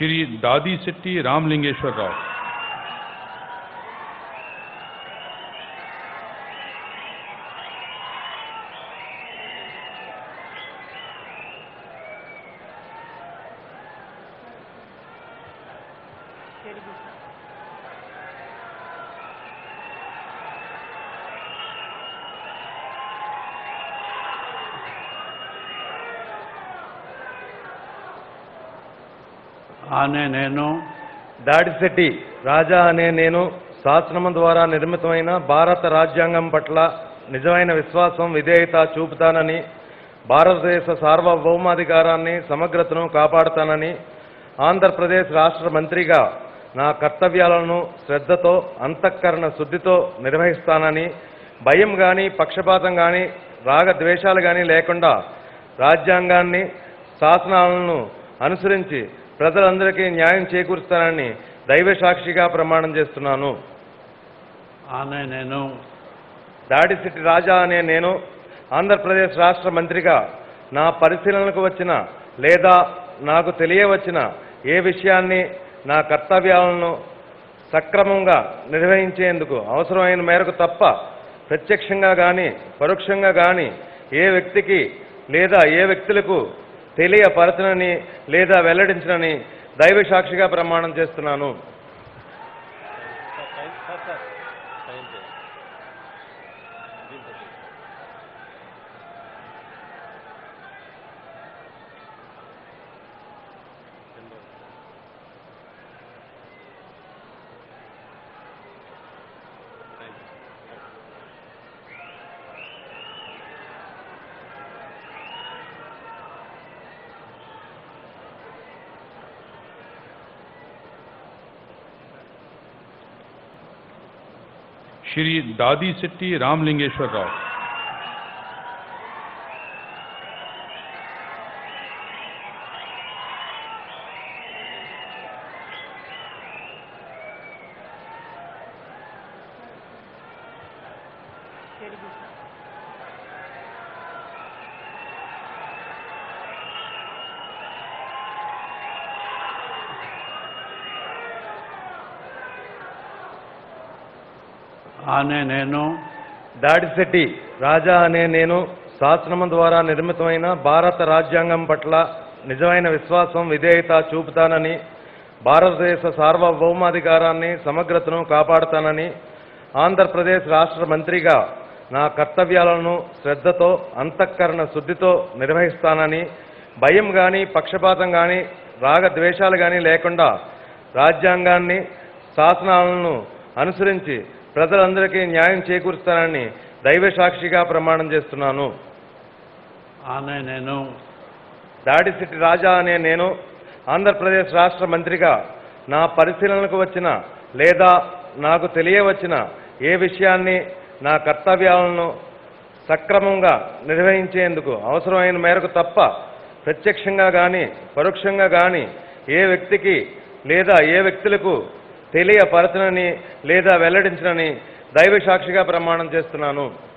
श्री दादी सिट्टी रामलिंगेश्वर राव అనే నేను దాడిశెట్టి రాజా అనే నేను శాసనం ద్వారా నిర్మితమైన భారత రాజ్యాంగం పట్ల నిజమైన విశ్వాసం విధేయత చూపుతానని భారతదేశ సార్వభౌమాధికారాన్ని సమగ్రతను కాపాడుతానని ఆంధ్రప్రదేశ్ రాష్ట్ర మంత్రిగా నా కర్తవ్యాలను శ్రద్ధతో అంతఃకరణ శుద్ధితో నిర్వహిస్తానని భయం కానీ పక్షపాతం కానీ రాగద్వేషాలు కానీ లేకుండా రాజ్యాంగాన్ని శాసనాలను అనుసరించి ప్రజలందరికీ న్యాయం చేకూరుస్తానని దైవ సాక్షిగా ప్రమాణం చేస్తున్నాను అనే నేను దాడిసిట్టి రాజా అనే నేను ఆంధ్రప్రదేశ్ రాష్ట్ర మంత్రిగా నా పరిశీలనకు వచ్చిన లేదా నాకు తెలియవచ్చిన ఏ విషయాన్ని నా కర్తవ్యాలను సక్రమంగా నిర్వహించేందుకు అవసరమైన మేరకు తప్ప ప్రత్యక్షంగా కానీ పరోక్షంగా కానీ ఏ వ్యక్తికి లేదా ఏ వ్యక్తులకు తెలియపరచనని లేదా వెల్లడించనని దైవ సాక్షిగా ప్రమాణం చేస్తున్నాను श्री दादी सिट्टी रामलिंगेश्वर राव అనే నేను దాడిశెట్టి రాజా అనే నేను శాసనం ద్వారా నిర్మితమైన భారత రాజ్యాంగం పట్ల నిజమైన విశ్వాసం విధేయత చూపుతానని భారతదేశ సార్వభౌమాధికారాన్ని సమగ్రతను కాపాడుతానని ఆంధ్రప్రదేశ్ రాష్ట్ర మంత్రిగా నా కర్తవ్యాలను శ్రద్ధతో అంతఃకరణ శుద్ధితో నిర్వహిస్తానని భయం కానీ పక్షపాతం కానీ రాగద్వేషాలు కానీ లేకుండా రాజ్యాంగాన్ని శాసనాలను అనుసరించి ప్రజలందరికీ న్యాయం చేకూరుస్తానని దైవ సాక్షిగా ప్రమాణం చేస్తున్నాను అనే నేను దాడిసిట్టి రాజా అనే నేను ఆంధ్రప్రదేశ్ రాష్ట్ర మంత్రిగా నా పరిశీలనకు వచ్చిన లేదా నాకు తెలియవచ్చిన ఏ విషయాన్ని నా కర్తవ్యాలను సక్రమంగా నిర్వహించేందుకు అవసరమైన మేరకు తప్ప ప్రత్యక్షంగా కానీ పరోక్షంగా కానీ ఏ వ్యక్తికి లేదా ఏ వ్యక్తులకు తెలియపరచనని లేదా వెల్లడించనని దైవ సాక్షిగా ప్రమాణం చేస్తున్నాను